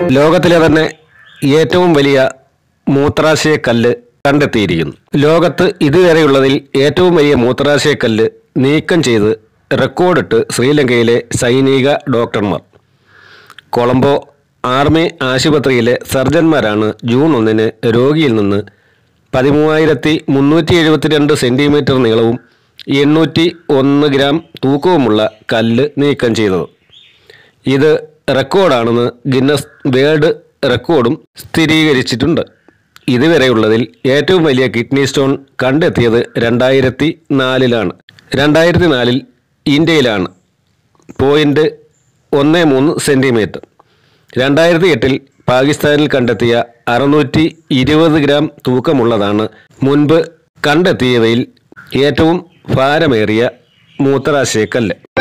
ലോകത്തിലെ തന്നെ ഏറ്റവും വലിയ മൂത്രാശയക്കല്ല് കണ്ടെത്തിയിരിക്കുന്നു ലോകത്ത് ഇതുവരെയുള്ളതിൽ ഏറ്റവും വലിയ മൂത്രാശയക്കല്ല് നീക്കം ചെയ്ത് റെക്കോർഡിട്ട് ശ്രീലങ്കയിലെ സൈനിക ഡോക്ടർമാർ കൊളംബോ ആർമി ആശുപത്രിയിലെ സർജന്മാരാണ് ജൂൺ ഒന്നിന് രോഗിയിൽ നിന്ന് പതിമൂവായിരത്തി മുന്നൂറ്റി എഴുപത്തിരണ്ട് സെൻറ്റിമീറ്റർ നീളവും എണ്ണൂറ്റി ഒന്ന് ഗ്രാം തൂക്കവുമുള്ള കല്ല് നീക്കം ചെയ്തത് ഇത് റെക്കോർഡാണെന്ന് ഗിന്നസ് വേൾഡ് റെക്കോർഡും സ്ഥിരീകരിച്ചിട്ടുണ്ട് ഇതുവരെയുള്ളതിൽ ഏറ്റവും വലിയ കിഡ്നി സ്റ്റോൺ കണ്ടെത്തിയത് രണ്ടായിരത്തി നാലിലാണ് രണ്ടായിരത്തി നാലിൽ ഇന്ത്യയിലാണ് പോയിൻ്റ് ഒന്ന് മൂന്ന് സെൻറ്റിമീറ്റർ രണ്ടായിരത്തി എട്ടിൽ പാകിസ്ഥാനിൽ കണ്ടെത്തിയ അറുന്നൂറ്റി ഇരുപത് ഗ്രാം തൂക്കമുള്ളതാണ് മുൻപ് കണ്ടെത്തിയവയിൽ ഏറ്റവും ഭാരമേറിയ മൂത്രാശയക്കല്ല്